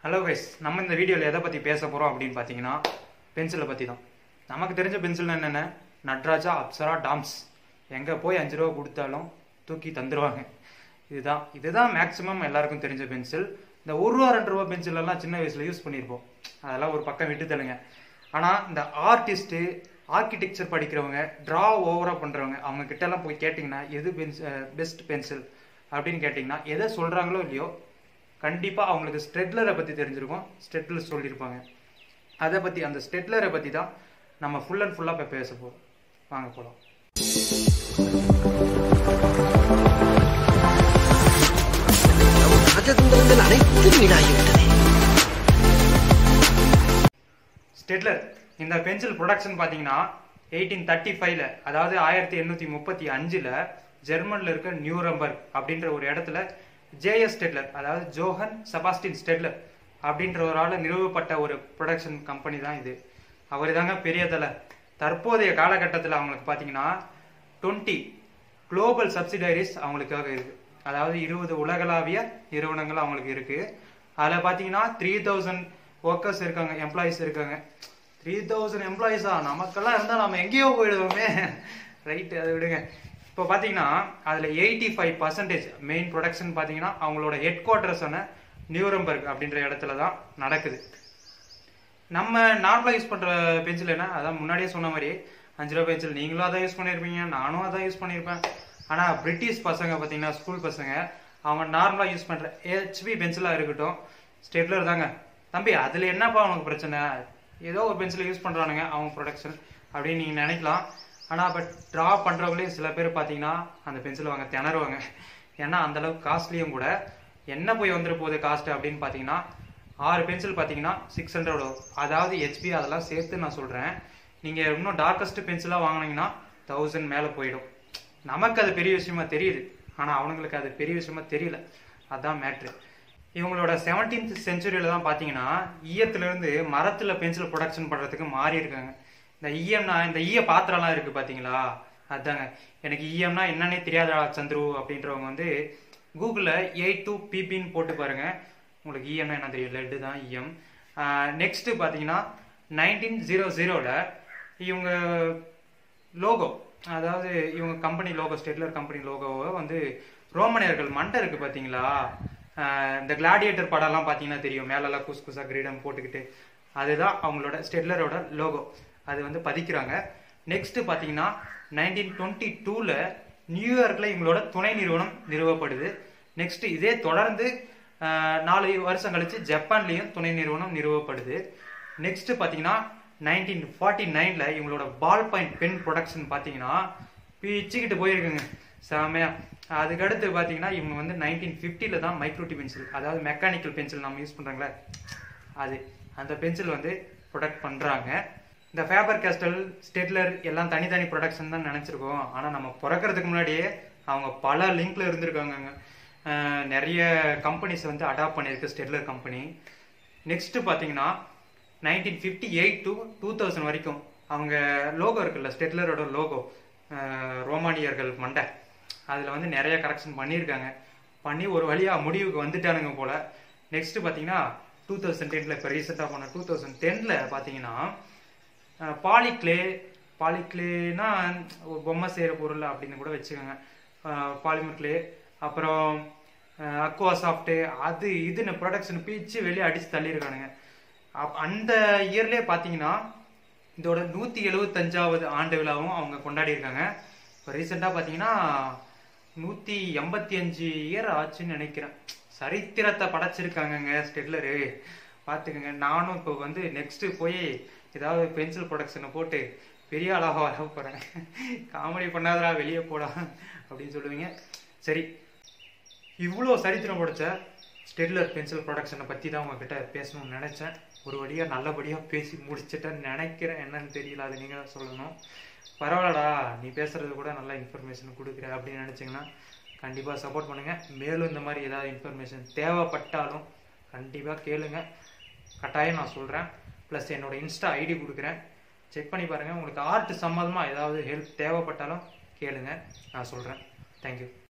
hello guys நம்ம இந்த வீடியோவில் எதை பற்றி பேச போகிறோம் அப்படின்னு பார்த்தீங்கன்னா பென்சிலை பற்றி தான் நமக்கு தெரிஞ்ச பென்சில் என்னென்ன நட்ராஜா அப்சரா டாம்ஸ் எங்கே போய் அஞ்சு ரூபா கொடுத்தாலும் தூக்கி தந்துடுவாங்க இதுதான் இதுதான் மேக்ஸிமம் எல்லாருக்கும் தெரிஞ்ச பென்சில் இந்த ஒரு ரூபா ரெண்டு ரூபா பென்சில் எல்லாம் சின்ன வயசில் யூஸ் பண்ணியிருப்போம் அதெல்லாம் ஒரு பக்கம் விட்டு தள்ளுங்க ஆனால் இந்த ஆர்டிஸ்ட்டு ஆர்கிடெக்சர் படிக்கிறவங்க ட்ரா ஓவராக பண்ணுறவங்க அவங்க கிட்டலாம் போய் கேட்டிங்கன்னா எது பென்ஸ் பெஸ்ட் பென்சில் அப்படின்னு கேட்டிங்கன்னா எதை சொல்கிறாங்களோ இல்லையோ கண்டிப்பாக அவங்களுக்கு ஸ்ட்ரெட்லரை பற்றி தெரிஞ்சிருக்கும் ஸ்ட்ரெட்லர் சொல்லியிருப்பாங்க அதை பற்றி அந்த ஸ்ட்ரெட்லரை பற்றி தான் நம்ம ஃபுல் அண்ட் ஃபுல்லாக இப்போ பேச போகிறோம் வாங்க போகலாம் ராஜதந்திரங்கள் அனைத்தும் வீணாகிவிட்டது ஸ்டெட்லர் இந்த பென்சில் ப்ரொடக்ஷன் பார்த்தீங்கன்னா எயிட்டீன் தேர்ட்டி ஃபைவ்ல அதாவது ஆயிரத்தி எண்ணூற்றி முப்பத்தி அஞ்சில் ஜெர்மனில் இருக்க நியூரம்பர்க் அப்படின்ற ஒரு இடத்துல ஜேஎஸ் ஸ்டெட்லர் அதாவது ஜோஹன் செபாஸ்டின் ஸ்டெட்லர் அப்படின்ற ஒரு ஆள் நிறுவப்பட்ட ஒரு ப்ரொடக்ஷன் கம்பெனி தான் இது அவர் தாங்க பெரிய தலை தற்போதைய காலகட்டத்தில் அவங்களுக்கு பார்த்தீங்கன்னா டுவெண்ட்டி குளோபல் சப்சிடரிஸ் அவங்களுக்காக இருக்கு அதாவது இருபது உலகளாவிய நிறுவனங்கள் அவங்களுக்கு இருக்கு அதில் பார்த்தீங்கன்னா த்ரீ தௌசண்ட் ஒர்க்கர்ஸ் இருக்காங்க எம்ப்ளாயிஸ் இருக்காங்க த்ரீ தௌசண்ட் எம்ப்ளாயிஸா நமக்கெல்லாம் இருந்தால் நம்ம எங்கேயோ போயிடுவோமே ரைட்டு அதை விடுங்க இப்போ பார்த்தீங்கன்னா அதில் eighty five percentage main production பார்த்தீங்கன்னா அவங்களோட ஹெட் குவார்ட்டர்ஸான நியூரம்பர்க் அப்படின்ற இடத்துல தான் நடக்குது நம்ம நார்மலாக யூஸ் பண்ணுற பென்சில் என்ன அதான் முன்னாடியே சொன்ன மாதிரி அஞ்சு ரூபா பென்சில் நீங்களும் அதான் யூஸ் பண்ணியிருப்பீங்க நானும் அதான் யூஸ் பண்ணியிருப்பேன் ஆனால் பிரிட்டிஷ் பசங்க பார்த்தீங்கன்னா ஸ்கூல் பசங்க அவங்க நார்மலாக யூஸ் பண்ணுற ஹெச்பி பென்சிலாக இருக்கட்டும் ஸ்டெட்லர் தாங்க தம்பி அதில் என்னப்பா உனக்கு பிரச்சனை ஏதோ ஒரு பென்சிலை யூஸ் பண்ணுறானுங்க அவங்க ப்ரொடக்ஷன் அப்படின்னு நீங்கள் நினைக்கலாம் ஆனால் பட் ட்ரா பண்ணுறவங்களே சில பேர் பார்த்தீங்கன்னா அந்த பென்சில் வாங்க திணறுவாங்க ஏன்னா அந்தளவுக்கு காஸ்ட்லியும் கூட என்ன போய் வந்துட போகுது காஸ்ட் அப்படின்னு பார்த்தீங்கன்னா ஆறு பென்சில் பார்த்தீங்கன்னா சிக்ஸ் ஹண்ட்ரட் வரும் அதாவது ஹெச்பி அதெல்லாம் சேர்த்து நான் சொல்கிறேன் நீங்கள் இன்னும் டார்க்கஸ்ட் பென்சிலாக வாங்கினீங்கன்னா தௌசண்ட் மேலே போயிடும் நமக்கு அது பெரிய விஷயமா தெரியுது ஆனால் அவனுங்களுக்கு அது பெரிய விஷயமா தெரியல அதான் மேட்ரு இவங்களோட செவன்டீன்த் செஞ்சுரியில் தான் பார்த்தீங்கன்னா ஈயத்துலேருந்து மரத்தில் பென்சில் ப்ரொடக்ஷன் பண்ணுறதுக்கு மாறி இருக்காங்க இந்த ஈயம்னா இந்த ஈய பாத்திரம்லாம் இருக்குது பார்த்தீங்களா அதாங்க எனக்கு ஈயம்னா என்னன்னே தெரியாதா சந்துரு அப்படின்றவங்க வந்து கூகுளில் எயிட் டூ பிபின்னு போட்டு பாருங்க உங்களுக்கு இஎம்னா என்ன தெரியும் லெட்டு தான் இஎம் நெக்ஸ்ட் பார்த்தீங்கன்னா நைன்டீன் ஜீரோ ஜீரோவில் இவங்க லோகோ அதாவது இவங்க கம்பெனி லோகோ ஸ்டெட்லர் கம்பெனி லோகோவை வந்து ரோமனியர்கள் மண்டை இருக்கு பார்த்தீங்களா ஆஹ் இந்த கிளாடியேட்டர் படம்லாம் பார்த்தீங்கன்னா தெரியும் மேலெல்லாம் குஸ் குசா கிரீடம் போட்டுக்கிட்டு அதுதான் அவங்களோட ஸ்டெட்லரோட லோகோ அது வந்து பதிக்கிறாங்க நெக்ஸ்ட் பார்த்தீங்கன்னா நைன்டீன் டுவெண்ட்டி டூவில் நியூயார்க்கில் இவங்களோட துணை நிறுவனம் நிறுவப்படுது நெக்ஸ்ட் இதே தொடர்ந்து ஆஹ் நாலு வருஷம் கழிச்சு ஜப்பான்லேயும் துணை நிறுவனம் நிறுவப்படுது நெக்ஸ்ட் பார்த்தீங்கன்னா நைன்டீன் ஃபார்ட்டி நைனில் இவங்களோட பால் பாயிண்ட் பென் ப்ரொடக்ஷன் பார்த்தீங்கன்னா பிச்சுக்கிட்டு போயிருக்குங்க செமையா அதுக்கடுத்து பார்த்தீங்கன்னா இவங்க வந்து நைன்டீன் ஃபிஃப்டியில் தான் மைக்ரோட்டி பென்சில் அதாவது மெக்கானிக்கல் பென்சில் நம்ம யூஸ் பண்ணுறாங்களே அது அந்த பென்சில் வந்து ப்ரொடக்ட் பண்ணுறாங்க இந்த ஃபேபர் கேஸ்டல் ஸ்டெட்லர் எல்லாம் தனித்தனி ப்ரொடக்ஷன் தான் நினச்சிருக்கோம் ஆனால் நம்ம பிறக்கிறதுக்கு முன்னாடியே அவங்க பல லிங்க்ல இருந்திருக்காங்கங்க அஹ் நிறைய கம்பெனிஸ் வந்து அடாப்ட் பண்ணியிருக்கு ஸ்டெட்லர் கம்பெனி நெக்ஸ்ட் பார்த்தீங்கன்னா nineteen fifty eight to two thousand வரைக்கும் அவங்க லோகோ இருக்குல்ல ஸ்டெட்லரோட லோகோ ரோமானியர்கள் மண்டை அதில் வந்து நிறைய கரெக்ஷன் பண்ணியிருக்காங்க பண்ணி ஒரு வழியாக முடிவுக்கு வந்துட்டானுங்க போல நெக்ஸ்ட் பார்த்தீங்கன்னா டூ தௌசண்ட் டென்னில் இப்போ ரீசெண்டாக போன டூ தௌசண்ட் டென்னில் பார்த்தீங்கன்னா பாலிக்ளே பாலிக்ளேனா ஒரு பொம்மை செய்கிற பொருள் அப்படின்னு கூட வச்சுக்கோங்க பாலிமர் கிளே அப்புறம் அக்வா சாஃப்ட்டு அது இதுன்னு ப்ரொடக்ஷன் பீச்சு வெளியே அடித்து தள்ளியிருக்கானுங்க அப் அந்த இயர்லேயே பார்த்தீங்கன்னா இதோட நூற்றி எழுபத்தஞ்சாவது ஆண்டு விழாவும் அவங்க கொண்டாடியிருக்காங்க இப்போ ரீசெண்டாக பார்த்தீங்கன்னா நூற்றி எண்பத்தி அஞ்சு இயர் ஆச்சுன்னு நினைக்கிறேன் சரித்திரத்தை படைச்சிருக்காங்கங்க ஸ்டெட்லரு பார்த்துக்கோங்க நானும் இப்போ வந்து நெக்ஸ்ட்டு போய் ஏதாவது பென்சில் ப்ரொடக்ஷனை போட்டு பெரிய ஆளாக வர போகிறேன் காமெடி பண்ணாதடா வெளியே போடா அப்படின்னு சொல்லுவீங்க சரி இவ்வளோ சரித்திரம் படைச்ச ஸ்டெட்லர் பென்சில் ப்ரொடக்ஷனை பற்றி தான் உங்ககிட்ட பேசணும்னு நினச்சேன் ஒரு வழியாக நல்லபடியாக பேசி முடிச்சிட்டேன்னு நினைக்கிறேன் என்னன்னு தெரியல அது நீங்கள் தான் சொல்லணும் பரவாயில்லடா நீ பேசுறது கூட நல்ல இன்ஃபர்மேஷன் கொடுக்குற அப்படின்னு நினச்சிங்கன்னா கண்டிப்பாக சப்போர்ட் பண்ணுங்கள் மேலும் இந்த மாதிரி ஏதாவது இன்ஃபர்மேஷன் தேவைப்பட்டாலும் கண்டிப்பாக கேளுங்க கட்டாயம் நான் சொல்கிறேன் ப்ளஸ் என்னோட இன்ஸ்டா ஐடி கொடுக்குறேன் செக் பண்ணி பாருங்கள் உங்களுக்கு ஆர்ட் சம்மந்தமாக ஏதாவது ஹெல்ப் தேவைப்பட்டாலும் கேளுங்க நான் சொல்கிறேன் தேங்க்யூ